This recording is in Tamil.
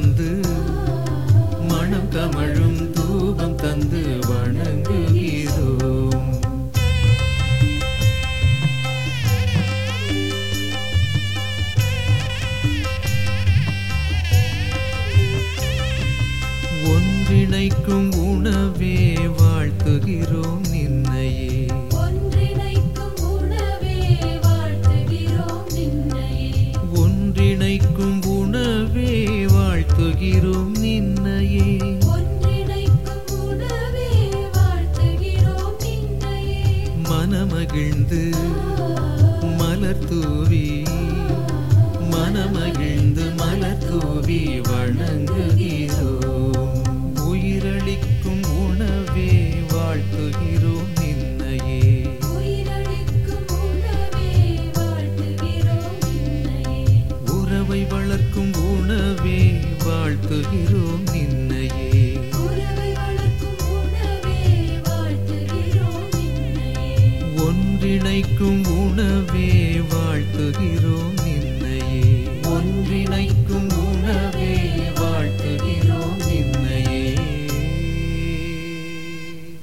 வந்து மனம் கமழும் தூபம் தந்து வணங்குகிறோம் ஒன்றிணைக்கும் உணவே வாழ்த்துகிறோம் நின்னையே ஒன்றிணைக்கும் உணவே வாழ்த்துகிறோம் நின்னையே ஒன்றிணைக்கும் உணவே வாழ்த்துகிறோம் நின்னையே ஒன்றிணைக்கும் உணவே வாழ்த்துகிறோம் நின்னையே மனமகிழ்ந்து மலர் தூவி மனமகிழ்ந்து மலர் தூவி வணங்குகிறோம் உயிரளிக்கும் உணவே வாழ்த்துகிறோம் நின்னையே உயிரளிக்கும் உணவே வாழ்த்துகிறோம் நின்னையே உறவை வளர்க்கும் உணவே வாழ்த்துகிறோம் நின்னையே உறவை வளர்க்கும் உணவே வாழ்த்துகிறோம் நின்னையே ஒன்றிணைக்கும் உணவே வாழ்த்துகிறோம்